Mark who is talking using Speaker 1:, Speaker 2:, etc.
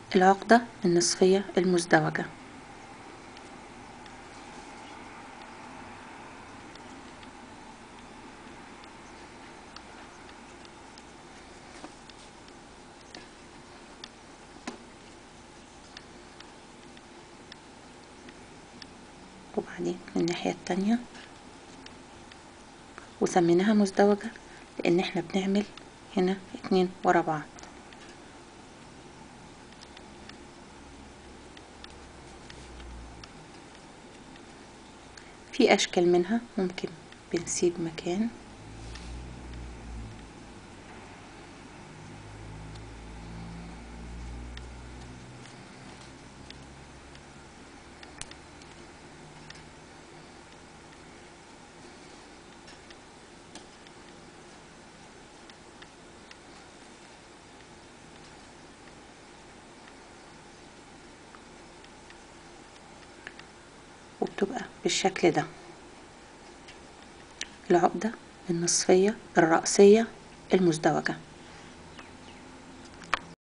Speaker 1: العقدة النصفية المزدوجة وبعدين من الناحية التانية وسميناها مزدوجة لأن احنا بنعمل هنا اتنين ورا بعض في أشكال منها ممكن بنسيب مكان وبتبقى بالشكل ده العقدة النصفية الرأسية المزدوجة